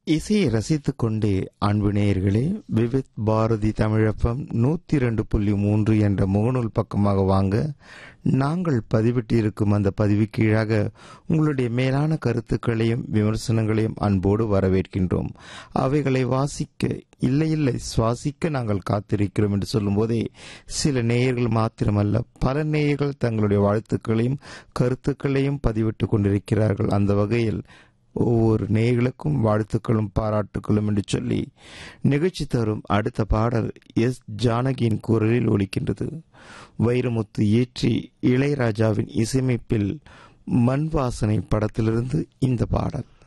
இசையை ரசித்துக் கொண்டே அன்பு நேயர்களே விவித் பாரதி தமிழப்பம் நூத்தி ரெண்டு புள்ளி மூன்று என்ற முகநூல் பக்கமாக வாங்க நாங்கள் பதிவிட்டிருக்கும் அந்த பதிவு கீழாக உங்களுடைய மேலான கருத்துக்களையும் விமர்சனங்களையும் அன்போடு வரவேற்கின்றோம் அவைகளை வாசிக்க இல்லை இல்லை சுவாசிக்க நாங்கள் காத்திருக்கிறோம் என்று சொல்லும்போதே சில நேயர்கள் மாத்திரமல்ல பல நேயர்கள் தங்களுடைய வாழ்த்துக்களையும் கருத்துக்களையும் பதிவிட்டுக் கொண்டிருக்கிறார்கள் அந்த வகையில் ஒவ்வொரு நேயர்களுக்கும் வாழ்த்துக்களும் பாராட்டுக்களும் என்று சொல்லி நிகழ்ச்சி தரும் அடுத்த பாடல் எஸ் ஜானகியின் குரலில் ஒலிக்கின்றது வைரமுத்து இயற்றி இளையராஜாவின் இசையமைப்பில் மண் வாசனை படத்திலிருந்து இந்த பாடல்